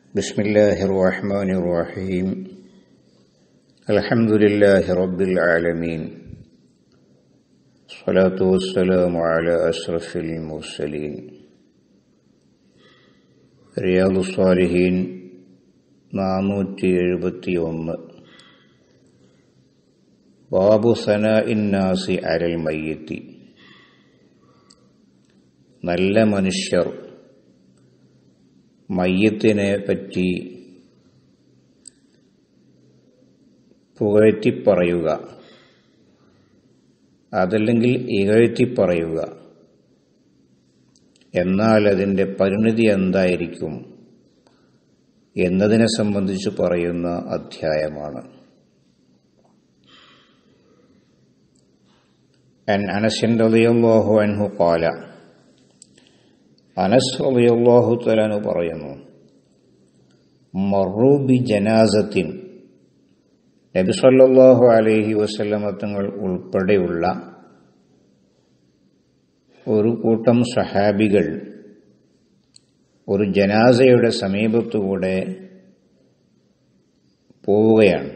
بسم الله الرحمن الرحيم الحمد لله رب العالمين الصلاة والسلام على أشرف المرسلين رياض الصالحين നാനൂറ്റി എഴുപത്തി ഒന്ന് ബാബു സന ഇന്നാസി അരൽ മയ്യത്തി നല്ല മനുഷ്യർ മയ്യത്തിനെ പറ്റി പുകഴ്ത്തി പറയുക അതല്ലെങ്കിൽ ഇകഴ്ത്തി പറയുക എന്നാൽ അതിൻ്റെ പരിണിതി എന്തായിരിക്കും എന്നതിനെ സംബന്ധിച്ച് പറയുന്ന അധ്യായമാണ് عن أنس رضي الله عنه قال അനസ് റളിയല്ലാഹു തആല പറയുന്നു മറു ബി ജനാസത്തിൻ നബി സല്ലല്ലാഹു അലൈഹി വസല്ലമ തങ്ങൾ ഉൾപ്പെടെയുള്ള ഒരു കൂട്ടം സഹാബികൾ ഒരു ജനാസയുടെ സമീപത്തുകൂടെ പോവുകയാണ്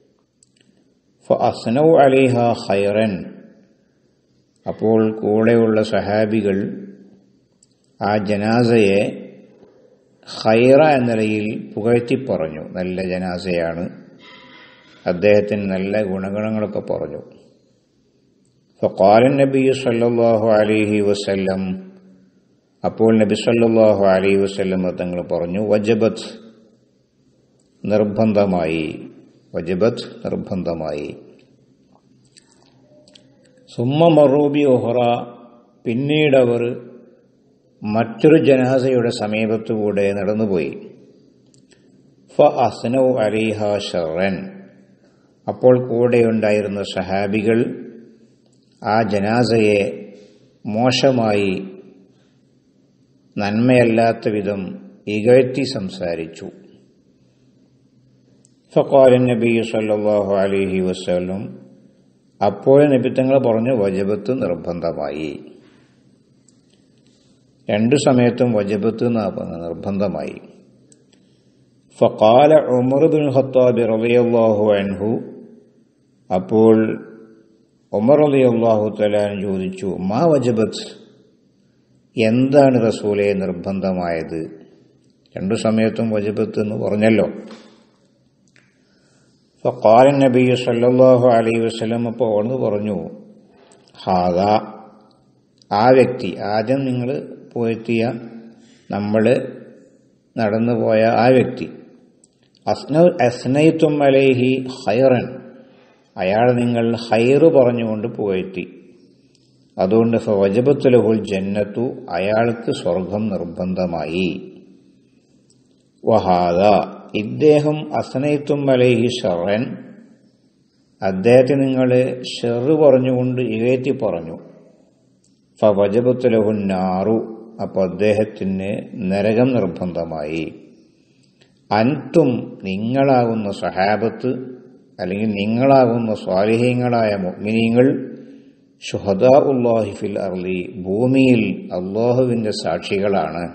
ഫഅസ്നൗ അലൈഹ ഖൈറൻ അപ്പോൾ കൂടെയുള്ള സഹാബികൾ ആ ജനാസയെ ഖൈറ എന്ന നിലയിൽ പുകഴ്ത്തി പറഞ്ഞു നല്ല ജനാസയാണ് അദ്ദേഹത്തിന് നല്ല ഗുണഗണങ്ങളൊക്കെ പറഞ്ഞു ഫക്കാലൻ നബി സല്ലാഹു അലൈഹി വസല്ലം അപ്പോൾ നബി സല്ലാഹു അലൈഹി വസല്ലം തങ്ങൾ പറഞ്ഞു വജബത്ത് നിർബന്ധമായി വജബത്ത് നിർബന്ധമായി സുമ്മ മറൂബി ഒഹറ പിന്നീടവർ മറ്റൊരു ജനാസയുടെ സമീപത്തുകൂടെ നടന്നുപോയി ഫ അസ്നൗ അലിഹ ഷറൻ അപ്പോൾ കൂടെയുണ്ടായിരുന്ന സഹാബികൾ ആ ജനാസയെ മോശമായി നന്മയല്ലാത്ത വിധം ഇകഴ്ത്തി സംസാരിച്ചു ഫക്കാലൻ നബി സല്ലാഹു അലഹി വസ്ലം അപ്പോൾ നബിത്തങ്ങൾ പറഞ്ഞു വജബത്ത് നിർബന്ധമായി രണ്ടു സമയത്തും വജബത്ത് നിർബന്ധമായി ഫക്കാല ഉമർ ബിൻ ഖത്താബ് റളിയല്ലാഹു അൻഹു അപ്പോൾ ഉമർ റളിയല്ലാഹു തലാൻ ചോദിച്ചു മാ വജബത്ത് എന്താണ് റസൂലെ നിർബന്ധമായത് രണ്ടു സമയത്തും വജബത്ത് എന്ന് പറഞ്ഞല്ലോ ഫക്കാല നബി സല്ലല്ലാഹു അലൈഹി വസല്ലം അപ്പോൾ ഒന്ന് പറഞ്ഞു ഹാദ ആ വ്യക്തി ആദ്യം നിങ്ങൾ പോയെത്തിയ നമ്മൾ നടന്നുപോയ ആ വ്യക്തി അസ്ന അസ്നയിത്തും അലേഹി ഹൈറൻ അയാൾ നിങ്ങൾ ഹൈറ് പറഞ്ഞുകൊണ്ട് പോയെത്തി അതുകൊണ്ട് വജബത്തുലഹുൽ ജന്നത്തു അയാൾക്ക് സ്വർഗം നിർബന്ധമായി വഹാദ ഇദ്ദേഹം അസ്നയിത്തും അലേഹി ഷറൻ അദ്ദേഹത്തെ നിങ്ങൾ ഷെറ് പറഞ്ഞുകൊണ്ട് ഇകയറ്റി പറഞ്ഞു ഫവജബത്തുലഹുന്നാറു അപ്പോൾ അദ്ദേഹത്തിന് നരകം നിർബന്ധമായി അൻതും നിങ്ങളാകുന്ന സഹാബത്ത് അല്ലെങ്കിൽ നിങ്ങളാകുന്ന സ്വാലിഹ്യങ്ങളായ മുഗ്മിനീങ്ങൾ ഷുഹദാ ഉല്ലാഹി ഫിൽ അർലി ഭൂമിയിൽ അള്ളാഹുവിൻ്റെ സാക്ഷികളാണ്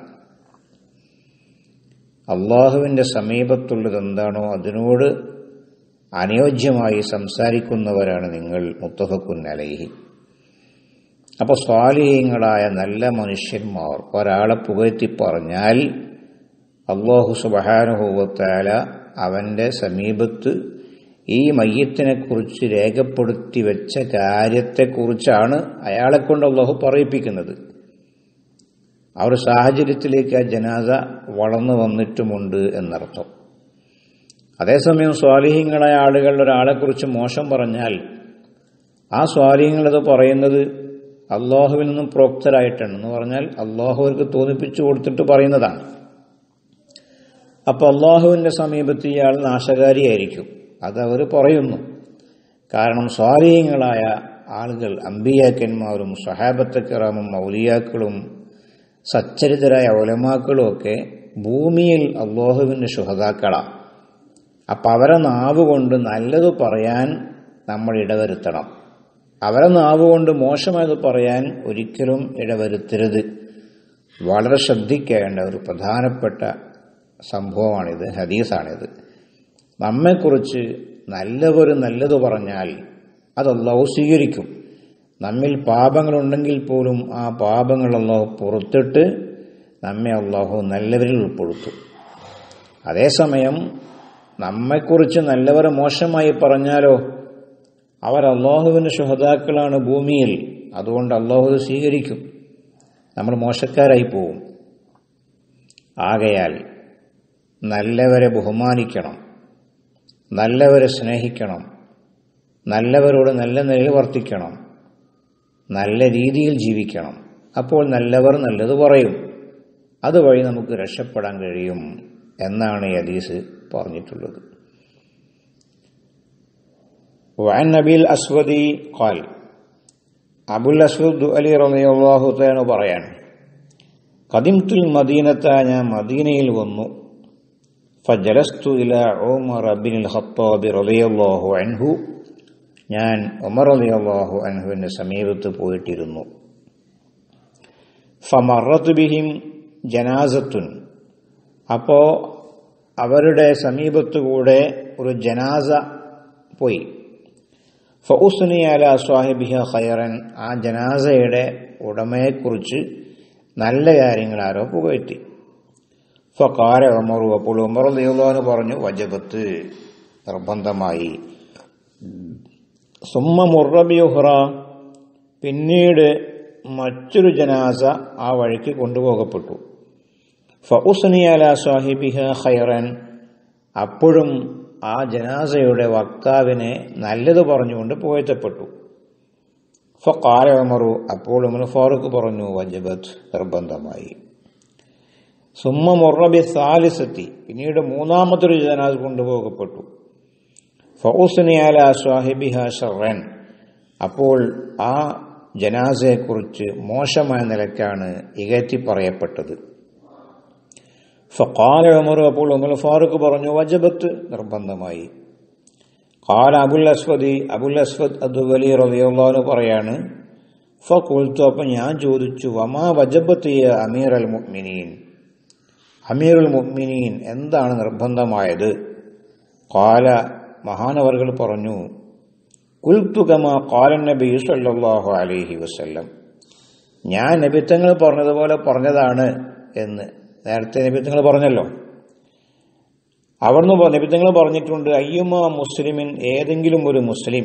അള്ളാഹുവിൻ്റെ സമീപത്തുള്ളത് എന്താണോ അതിനോട് അനുയോജ്യമായി സംസാരിക്കുന്നവരാണ് നിങ്ങൾ മുത്തഫക്കുൻ അലൈഹി അപ്പോൾ സ്വാലിഹ്യങ്ങളായ നല്ല മനുഷ്യന്മാർ ഒരാളെ പുകഴ്ത്തി പറഞ്ഞാൽ അള്ളാഹു സുബഹാനുഭവത്താല അവൻ്റെ സമീപത്ത് ഈ മയ്യത്തിനെക്കുറിച്ച് രേഖപ്പെടുത്തി വെച്ച കാര്യത്തെക്കുറിച്ചാണ് അയാളെക്കൊണ്ട് അള്ളാഹു പറയിപ്പിക്കുന്നത് ആ ഒരു സാഹചര്യത്തിലേക്ക് ആ ജനാസ വളർന്നു വന്നിട്ടുമുണ്ട് എന്നർത്ഥം അതേസമയം സ്വാലിഹ്യങ്ങളായ ആളുകൾ ഒരാളെക്കുറിച്ച് മോശം പറഞ്ഞാൽ ആ സ്വാലിഹ്യങ്ങളത് പറയുന്നത് അള്ളാഹുവിൽ നിന്നും പ്രോക്തരായിട്ടാണ് എന്ന് പറഞ്ഞാൽ അള്ളാഹു അവർക്ക് തോന്നിപ്പിച്ചു കൊടുത്തിട്ട് പറയുന്നതാണ് അപ്പൊ അള്ളാഹുവിന്റെ സമീപത്ത് ഇയാൾ നാശകാരിയായിരിക്കും അതവർ പറയുന്നു കാരണം സ്വാധീനങ്ങളായ ആളുകൾ അമ്പിയാക്കന്മാരും സഹാബത്തക്കിറാമും മൗലിയാക്കളും സച്ചരിതരായ ഒലമാക്കളും ഒക്കെ ഭൂമിയിൽ അള്ളാഹുവിന്റെ ശുഹതാക്കളാണ് അപ്പം അവരെ നാവ് കൊണ്ട് നല്ലത് പറയാൻ നമ്മൾ ഇടവരുത്തണം അവരെ നാവ് കൊണ്ട് മോശമായത് പറയാൻ ഒരിക്കലും ഇടവരുത്തരുത് വളരെ ശ്രദ്ധിക്കേണ്ട ഒരു പ്രധാനപ്പെട്ട സംഭവമാണിത് ഹദീസാണിത് നമ്മെക്കുറിച്ച് നല്ലവർ നല്ലത് പറഞ്ഞാൽ അത് അള്ളാഹു സ്വീകരിക്കും നമ്മിൽ പാപങ്ങളുണ്ടെങ്കിൽ പോലും ആ പാപങ്ങൾ അള്ളാഹു പുറത്തിട്ട് നമ്മെ അള്ളാഹു നല്ലവരിൽ ഉൾപ്പെടുത്തും അതേസമയം നമ്മെക്കുറിച്ച് നല്ലവർ മോശമായി പറഞ്ഞാലോ അവർ അള്ളാഹുവിൻ്റെ ശുഹതാക്കളാണ് ഭൂമിയിൽ അതുകൊണ്ട് അള്ളാഹു ഇത് സ്വീകരിക്കും നമ്മൾ മോശക്കാരായി പോവും ആകയാൽ നല്ലവരെ ബഹുമാനിക്കണം നല്ലവരെ സ്നേഹിക്കണം നല്ലവരോട് നല്ല നിലയിൽ വർത്തിക്കണം നല്ല രീതിയിൽ ജീവിക്കണം അപ്പോൾ നല്ലവർ നല്ലത് പറയും അതുവഴി നമുക്ക് രക്ഷപ്പെടാൻ കഴിയും എന്നാണ് ഈ ഹദീസ് പറഞ്ഞിട്ടുള്ളത് وعن نبي الأسود قال അബുൽ അസ്വദ് അലി റളിയല്ലാഹു തആല പറയാണ് ഖദിംതുൽ മദീനത്ത ഞാൻ മദീനയിൽ വന്നു ഫജലസ്തു ഇല ഉമർ ബിൻ ഖത്താബ് റളിയല്ലാഹു അൻഹു ഞാൻ ഉമർ റളിയല്ലാഹു അൻഹുവിന്റെ സമീപത്ത് പോയിട്ടിരുന്നു ഫമറത്ത് ബിഹിം ജനാസത്തുൻ അപ്പോ അവരുടെ സമീപത്തുകൂടെ ഒരു ജനാസ പോയി ഫൗസുനി അല സ്വാഹിബിഹ ഖൈറൻ ആ ജനാസയുടെ ഉടമയെക്കുറിച്ച് നല്ല കാര്യങ്ങൾ ആരോ പുകഴ്ത്തി ഫക്കാര ഉമറു അപ്പോൾ ഉമർ അള്ളാഹു പറഞ്ഞു വജബത്ത് നിർബന്ധമായി സുമ്മ മുറബിയുഹ്റ പിന്നീട് മറ്റൊരു ജനാസ ആ വഴിക്ക് കൊണ്ടുപോകപ്പെട്ടു ഫൗസുനി അല സ്വാഹിബിഹ ഖൈറൻ അപ്പോഴും ആ ജനാസയുടെ വക്താവിനെ നല്ലത് പറഞ്ഞുകൊണ്ട് പുകഴ്ത്തപ്പെട്ടു ഫക്കാല ഉമറു അപ്പോൾ ഉമർ ഫാറൂഖ് പറഞ്ഞു വജബത്ത് നിർബന്ധമായി സുമ്മ മുറബി സാലിസത്തി പിന്നീട് മൂന്നാമതൊരു ജനാസ് കൊണ്ടുപോകപ്പെട്ടു ഫൗസുനിയാല സ്വാഹിബിഹ ഷറൻ അപ്പോൾ ആ ജനാസയെക്കുറിച്ച് മോശമായ നിലയ്ക്കാണ് ഇകറ്റി പറയപ്പെട്ടത് ഫക്കാല ഉമർ അപ്പോൾ ഉമർ ഫാറൂഖ് പറഞ്ഞു വജബത്ത് നിർബന്ധമായി കാല അബുൽ അസ്വദി അബുൽ അസ്വദ് അദുവലി റബിയുള്ളു പറയാണ് ഫക്കുൽത്തു അപ്പം ഞാൻ ചോദിച്ചു വമാ വജബത്ത് അമീർ അൽ മുഅ്മിനീൻ അമീറുൽ മുഅ്മിനീൻ എന്താണ് നിർബന്ധമായത് കാല മഹാനവർകൾ പറഞ്ഞു കുൽത്തു കമാ കാലൻ നബി സല്ലല്ലാഹു അലൈഹി വസല്ലം ഞാൻ നബിത്തങ്ങൾ പറഞ്ഞതുപോലെ പറഞ്ഞതാണ് എന്ന് നേരത്തെ നബിത്തങ്ങൾ പറഞ്ഞല്ലോ അവിടുന്ന് നബിത്തങ്ങൾ പറഞ്ഞിട്ടുണ്ട് അയ്യുമ മുസ്ലിമിൻ ഏതെങ്കിലും ഒരു മുസ്ലിം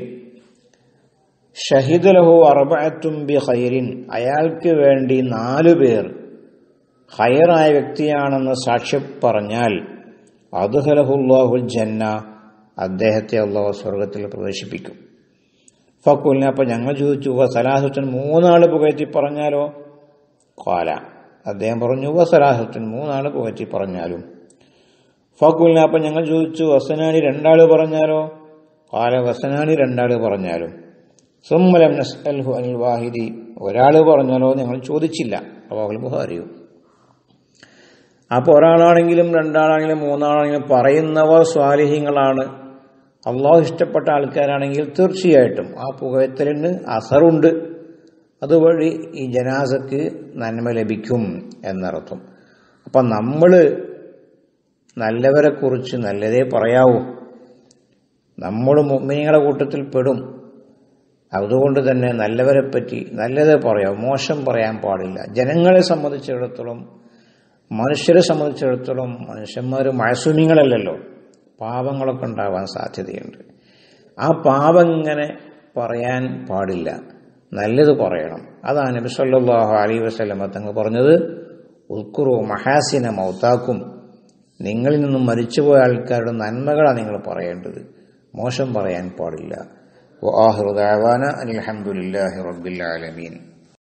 ഷഹിദലഹു അർബഅത്തും ബി ഖൈറിൻ അയാൾക്ക് വേണ്ടി നാലു പേർ ഖൈറായ വ്യക്തിയാണെന്ന് സാക്ഷ്യം പറഞ്ഞാൽ അദ്ഹലഹുല്ലാഹുൽ ജന്ന അദ്ദേഹത്തെ അള്ളാഹു സ്വർഗത്തിൽ പ്രവേശിപ്പിക്കും ഫക്കുലിനെ അപ്പം ഞങ്ങൾ ചോദിച്ചു വ സലാഹുത്തൻ മൂന്നാൾ പുകഴ്ത്തി പറഞ്ഞാലോ കാല അദ്ദേഹം പറഞ്ഞു വ സലാഹുത്തൻ മൂന്നാൾ പുകഴ്ത്തി പറഞ്ഞാലും ഫക്കുലിനെ അപ്പം ഞങ്ങൾ ചോദിച്ചു വസനാനി രണ്ടാൾ പറഞ്ഞാലോ കാല വസനാനി രണ്ടാൾ പറഞ്ഞാലും സുമ്മലം നസ്അൽഹു അനിൽ വാഹിദി ഒരാൾ പറഞ്ഞാലോ ഞങ്ങൾ ചോദിച്ചില്ല അവാഹുൽ ബുഹാരിയോ അപ്പോൾ ഒരാളാണെങ്കിലും രണ്ടാളാണെങ്കിലും മൂന്നാളാണെങ്കിലും പറയുന്നവർ സ്വാലിഹ്യങ്ങളാണ് അള്ളാഹു ഇഷ്ടപ്പെട്ട ആൾക്കാരാണെങ്കിൽ തീർച്ചയായിട്ടും ആ പുകഴ്ത്തലിന് അസറുണ്ട് അതുവഴി ഈ ജനാസക്ക് നന്മ ലഭിക്കും എന്നർത്ഥം അപ്പം നമ്മൾ നല്ലവരെ കുറിച്ച് നല്ലതേ പറയാവൂ നമ്മൾ മുമ്മിനിങ്ങളുടെ കൂട്ടത്തിൽ പെടും അതുകൊണ്ട് തന്നെ നല്ലവരെ പറ്റി നല്ലതേ പറയാവൂ മോശം പറയാൻ പാടില്ല ജനങ്ങളെ സംബന്ധിച്ചിടത്തോളം മനുഷ്യരെ സംബന്ധിച്ചിടത്തോളം മനുഷ്യന്മാർ മഴസൂമിങ്ങളല്ലല്ലോ പാപങ്ങളൊക്കെ ഉണ്ടാവാൻ സാധ്യതയുണ്ട് ആ പാപം ഇങ്ങനെ പറയാൻ പാടില്ല നല്ലത് പറയണം അതാണ് നബി സല്ലല്ലാഹു അലൈഹി വസല്ലമ തങ്ങൾ പറഞ്ഞത് ഉൽക്കുറു മഹാസിന മൗത്താക്കും നിങ്ങളിൽ നിന്നും മരിച്ചുപോയ ആൾക്കാരുടെ നന്മകളാണ് നിങ്ങൾ പറയേണ്ടത് മോശം പറയാൻ പാടില്ല വആഹിറു ദഅവാന അനിൽ ഹംദുലില്ലാഹി റബ്ബിൽ ആലമീൻ